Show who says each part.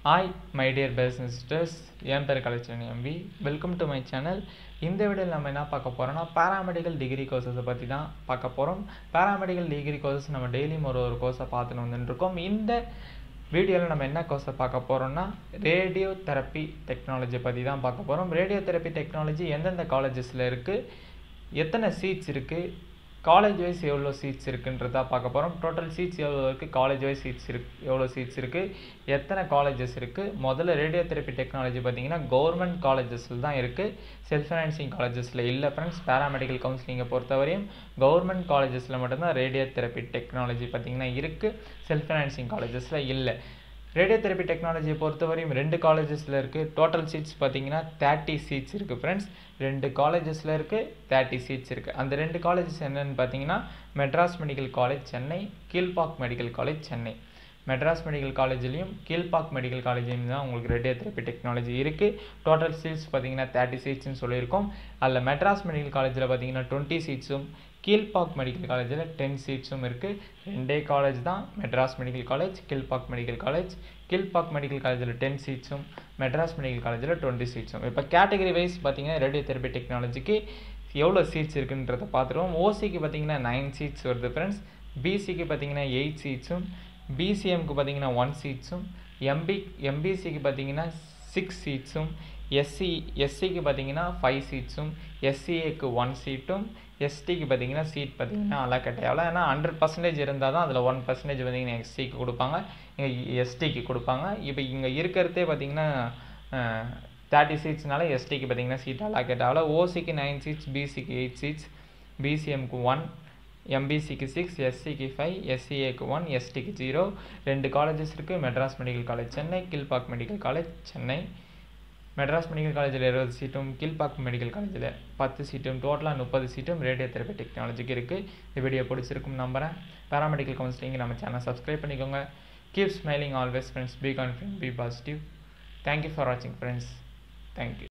Speaker 1: hi my dear பிஸ்னஸ்டர்ஸ் என் பேர் கலைச்சன் எம்பி வெல்கம் டு மை சேனல் இந்த வீடியோவில் நம்ம என்ன பார்க்க போகிறோம்னா பேராமெடிக்கல் டிகிரி கோர்சஸை பற்றி தான் பார்க்க போகிறோம் பேராமெடிக்கல் டிகிரி கோர்சஸ் நம்ம டெய்லியும் ஒரு ஒரு கோர்ஸை பார்த்துன்னு வந்துட்டுருக்கோம் இந்த வீடியோவில் நம்ம என்ன கோர்ஸை பார்க்க போகிறோம்னா ரேடியோ தெரப்பி டெக்னாலஜி பற்றி தான் பார்க்க போகிறோம் ரேடியோ தெரப்பி டெக்னாலஜி எந்தெந்த காலேஜஸில் இருக்குது எத்தனை சீட்ஸ் இருக்குது காலேஜ் வைஸ் எவ்வளோ சீட்ஸ் இருக்குன்றதா பார்க்க போகிறோம் டோட்டல் சீட்ஸ் எவ்வளோ இருக்குது காலேஜ் வைஸ் சீட்ஸ் இருக்கு எவ்வளோ சீட்ஸ் இருக்குது எத்தனை காலேஜஸ் இருக்குது முதல்ல ரேடியோ தெரப்பி டெக்னாலஜி பார்த்தீங்கன்னா கவர்மெண்ட் காலேஜஸில் தான் இருக்குது செல்ஃப் ஃபைனான்சிங் காலேஜஸில் இல்லை ஃப்ரெண்ட்ஸ் பேராமெடிக்கல் கவுன்சிலிங்கை பொறுத்தவரையும் கவர்மெண்ட் காலேஜஸில் மட்டும்தான் ரேடியோ தெரப்பி டெக்னாலஜி பார்த்தீங்கன்னா இருக்குது செல்ஃப் ஃபைனான்சிங் காலேஜஸில் இல்லை ரேடியோ தெரப்பி டெக்னாலஜியை பொறுத்தவரையும் ரெண்டு காலேஜஸில் இருக்குது டோட்டல் சீட்ஸ் பார்த்தீங்கன்னா தேர்ட்டி சீட்ஸ் இருக்குது ஃப்ரெண்ட்ஸ் ரெண்டு காலேஜஸில் இருக்குது தேர்ட்டி சீட்ஸ் இருக்குது அந்த ரெண்டு காலேஜஸ் என்னென்னு பார்த்தீங்கன்னா Madras medical college Chennai Kilpauk medical college Chennai Madras medical காலேஜ்லேயும் கீழ்பாக் மெடிக்கல் காலேஜ்லேயும் தான் உங்களுக்கு ரேடியோ தெரப்பி டெக்னாலஜி இருக்குது டோட்டல் சீட்ஸ் பார்த்தீங்கன்னா தேர்ட்டி சீட்ஸ்னு சொல்லியிருக்கோம் அதில் மெட்ராஸ் மெடிக்கல் காலேஜில் பார்த்தீங்கன்னா டுவெண்ட்டி சீட்ஸும் கீழ்பாக் மெடிக்கல் காலேஜில் டென் சீட்ஸும் இருக்குது ரெண்டே காலேஜ் தான் Madras medical college Kilpauk medical college Kilpauk medical காலேஜில் டென் சீட்ஸும் மெட்ராஸ் மெடிக்கல் காலேஜில் டுவெண்ட்டி சீட்ஸும் இப்போ கேட்டகரி வைஸ் பார்த்தீங்கன்னா ரேடியோ தெரப்பி டெக்னாலஜிக்கு எவ்வளோ சீட்ஸ் இருக்குன்றதை பார்த்துருவோம் ஓசிக்கு பார்த்தீங்கன்னா நைன் சீட்ஸ் வருது ஃப்ரெண்ட்ஸ் பிசிக்கு பார்த்தீங்கன்னா எயிட் சீட்ஸும் பிசிஎம்க்கு பார்த்தீங்கன்னா ஒன் சீட்ஸும் எம்பி எம்பிசிக்கு பார்த்தீங்கன்னா சிக்ஸ் சீட்ஸும் எஸ்சி எஸ்சிக்கு பார்த்தீங்கன்னா ஃபைவ் சீட்ஸும் எஸ்சிஏக்கு ஒன் சீட்டும் எஸ்டிக்கு பார்த்தீங்கன்னா சீட் பார்த்தீங்கன்னா அலாக்கட் ஆகல ஏன்னா ஹண்ட்ரட் பர்சன்டேஜ் இருந்தால் தான் அதில் ஒன் பர்சன்டேஜ் பார்த்தீங்கன்னா எஸ்டிக்கு கொடுப்பாங்க இங்கே எஸ்டிக்கு கொடுப்பாங்க இப்போ இங்கே இருக்கிறதே பார்த்தீங்கன்னா தேர்ட்டி சீட்ஸ்னால எஸ்டிக்கு பார்த்தீங்கன்னா சீட் அலாக்கேட் ஆகல ஓசிக்கு நைன் சீட்ஸ் பிசிக்கு எயிட் சீட்ஸ் பிசிஎம்க்கு ஒன் எம்பிசிக்கு சிக்ஸ் எஸ்சிக்கு ஃபைவ் எஸ்சிஏக்கு ஒன் எஸ்டிக்கு ஜீரோ ரெண்டு காலேஜஸ் இருக்குது Madras medical college Chennai Kilpauk medical college Chennai Madras medical காலேஜில் இருபது சீட்டும் கீழ்பாக் மெடிக்கல் காலேஜில் பத்து சீட்டும் டோட்டலாக முப்பது சீட்டும் ரேடியோ தெரப்பி டெக்னாலஜிக்கு இருக்குது இந்த வீடியோ பிடிச்சிருக்கும் நம்புகிறேன் பேராமெடிக்கல் கவுன்சிலிங் நம்ம சேனல் சப்ஸ்கிரைப் பண்ணிக்கோங்க keep smiling always friends be confident be positive thank you for வாட்சிங் ஃப்ரெண்ட்ஸ் தேங்க்யூ